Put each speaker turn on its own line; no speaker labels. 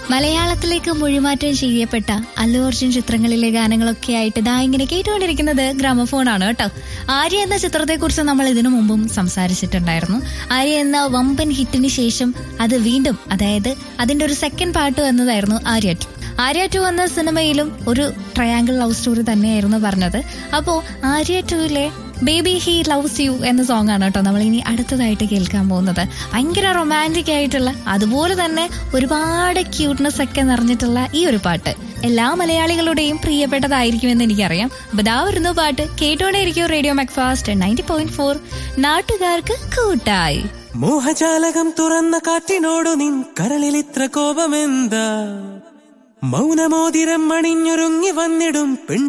മലയാളത്തിലേക്ക് മൊഴിമാറ്റം ചെയ്യപ്പെട്ട അല്ലു അർജുൻ ചിത്രങ്ങളിലെ ഗാനങ്ങളൊക്കെ ആയിട്ട് ഇതാ ഇങ്ങനെ കേട്ടുകൊണ്ടിരിക്കുന്നത് ഗ്രാമഫോണാണ് കേട്ടോ ആര്യ എന്ന ചിത്രത്തെക്കുറിച്ച് നമ്മൾ ഇതിനു മുമ്പും സംസാരിച്ചിട്ടുണ്ടായിരുന്നു ആര്യ എന്ന വമ്പൻ ഹിറ്റിന് ശേഷം അത് വീണ്ടും അതായത് അതിന്റെ ഒരു സെക്കൻഡ് പാർട്ട് വന്നതായിരുന്നു ആര്യ ടു ആര്യ ടു എന്ന സിനിമയിലും ഒരു ട്രയാങ്കിൾ ലവ് സ്റ്റോറി തന്നെയായിരുന്നു പറഞ്ഞത് അപ്പോ ആര്യ ടുവിലെ ബേബി ഹി ലവ്സ് യു എന്ന സോങ് ആണ് കേട്ടോ നമ്മൾ ഇനി അടുത്തതായിട്ട് കേൾക്കാൻ പോകുന്നത് ഭയങ്കര റൊമാൻറ്റിക് ആയിട്ടുള്ള അതുപോലെ തന്നെ ഒരുപാട് ക്യൂട്ട്നെസ് ഒക്കെ നിറഞ്ഞിട്ടുള്ള ഈ ഒരു പാട്ട് എല്ലാ മലയാളികളുടെയും പ്രിയപ്പെട്ടതായിരിക്കുമെന്ന് എനിക്കറിയാം അപ്പൊ ദാ വരുന്ന പാട്ട് കേട്ടോണ്ടേയിരിക്കും radio Macfast ninety point four നാട്ടുകാർക്ക് കൂട്ടായി
മോഹജാലകം തുറന്ന കാറ്റിനോടു നിൻ കരളിൽ ഇത്ര കോപമെന്താ മൗനമോതിരം അണിഞ്ഞൊരുങ്ങി വന്നിടും പെൺ